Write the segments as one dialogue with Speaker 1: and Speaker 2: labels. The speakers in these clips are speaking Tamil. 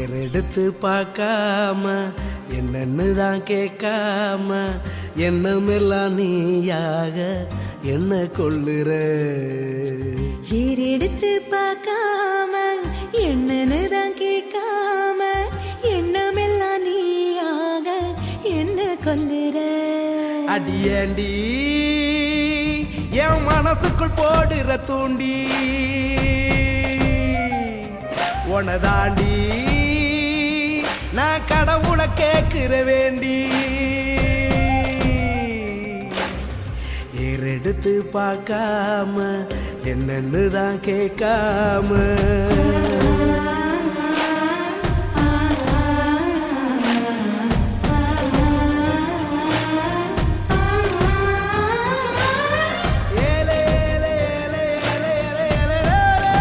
Speaker 1: ஏறெடுத்து பார்க்காம என்னன்னு தான் கேட்காம எண்ணமெல்லாம் நீயாக என்ன கொள்ளுற
Speaker 2: ஏறெடுத்து பார்க்காம என்னன்னு தான் கேட்காம எண்ணமெல்லாம் நீயாக என்ன கொல்லுற
Speaker 1: அடியேண்டி என் மனசுக்குள் போடுற தூண்டி உனதாண்டி நான் கடவுளை கேட்கிற வேண்டி ஏறெடுத்து பார்க்காம என்னன்னு தான் கேட்காம ஏலே, ஏலே, ஏலே, ஏலே, ஏலே, ஏலே, ஏலே.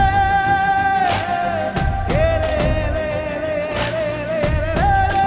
Speaker 1: ஏலே, ஏலே, ஏலே, ஏலே, ஏலே, ஏலே, ஏலே.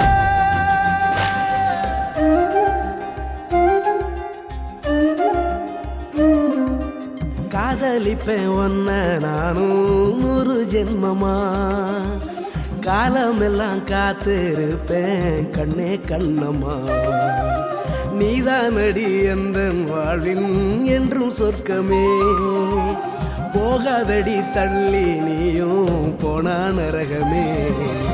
Speaker 1: காதலிப்பேன் ஒன்ன நானும் நூறு ஜென்மமா காலமெல்லாம் காத்திருப்பேன் கண்ணே கண்ணம்மா நீதானடி எந்த வாழ்வின் என்றும் சொர்க்கமே போகாதடி தள்ளி நீயும் போனா நரகமே